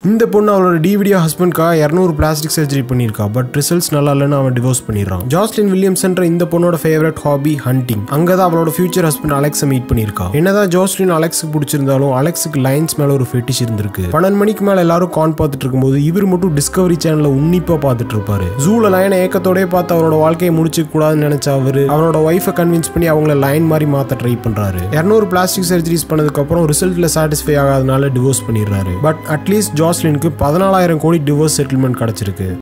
இந்த பொண்ணு அவளோட டிவிடியோ ஹஸ்பண்ட்காக இரநூறு பிளாஸ்டிக் சர்ஜரி பண்ணியிருக்கா பட் ரிசல்ட்ஸ் நல்லா இல்லைன்னு அவன் டிவோர்ஸ் பண்ணிடுறான் ஜாஸ்லின் வில்லியம்ஸ்ன்ற இந்த பொண்ணோட ஃபேவரட் ஹாபி ஹண்டிங் அங்கதான் அவளோட ஃபியூச்சர் ஹஸ்பண்ட் அலெக்ஸை மீட் பண்ணியிருக்கா என்னதான் ஜோஸ்லின் அலெக்ஸுக்கு பிடிச்சிருந்தாலும் அலெக்ஸுக்கு லைன்ஸ் மேல ஒரு ஃபெட்டிஷ் இருந்திருக்கு பன்னெண்டு மணிக்கு மேல எல்லாரும் கான் பார்த்துட்டு இருக்கும்போது இவர் மட்டும் டிஸ்கவரி சேனல்ல உன்னிப்பா பார்த்துட்டு இருப்பாரு ஜூல லைனை ஏக்கத்தோடய பார்த்து அவரோட வாழ்க்கையை முடிச்சுக்க கூடாதுன்னு நினைச்ச அவரு அவரோட ஒய்ஃபை கன்வின்ஸ் பண்ணி அவங்கள லைன் மாதிரி மாத்த ட்ரை பண்றாரு இரநூறு பிளாஸ்டிக் சர்ஜரிஸ் பண்ணதுக்கு அப்புறம் ரிசல்ட்ல சாட்டிஸ்ஃபை ஆகாதனால டிவோர்ஸ் பண்ணிடுறாரு பட் அட்லீஸ்ட் ஜாஸ்லினுக்கு பதினாலாயிரம் கோடி டிவோர்ஸ் செட்டில்மெண்ட் கிடைச்சிருக்கு